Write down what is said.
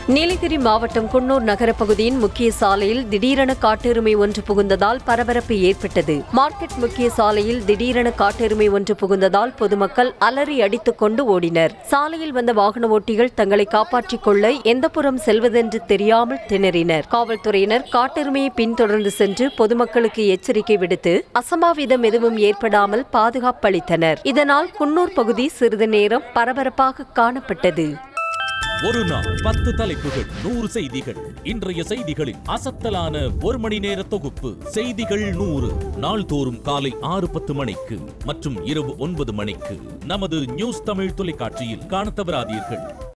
நீலகிரி மாவட்டம் குன்னூர் நகர பகுதியின் முக்கிய சாலையில் திடீரென காட்டெருமை ஒன்று புகுந்ததால் பரபரப்பு ஏற்பட்டது மார்க்கெட் முக்கிய சாலையில் திடீரென காட்டெருமை ஒன்று புகுந்ததால் பொதுமக்கள் அலறி அடித்துக் கொண்டு ஓடினர் சாலையில் வந்த வாகன ஓட்டிகள் தங்களை காப்பாற்றிக் கொள்ள எந்த புறம் செல்வதென்று தெரியாமல் திணறினர் காவல்துறையினர் காட்டெருமையை பின்தொடர்ந்து சென்று பொதுமக்களுக்கு எச்சரிக்கை விடுத்து அசம்பாவிதம் எதுவும் ஏற்படாமல் பாதுகாப்பளித்தனர் இதனால் குன்னூர் பகுதி சிறிது நேரம் பரபரப்பாக காணப்பட்டது ஒரு நாள் பத்து தலைப்புகள் நூறு செய்திகள் இன்றைய செய்திகளின் அசத்தலான ஒரு மணி நேர தொகுப்பு செய்திகள் நூறு நாள்தோறும் காலை ஆறு பத்து மணிக்கு மற்றும் இரவு ஒன்பது மணிக்கு நமது நியூஸ் தமிழ் தொலைக்காட்சியில் காணத் தவறாதீர்கள்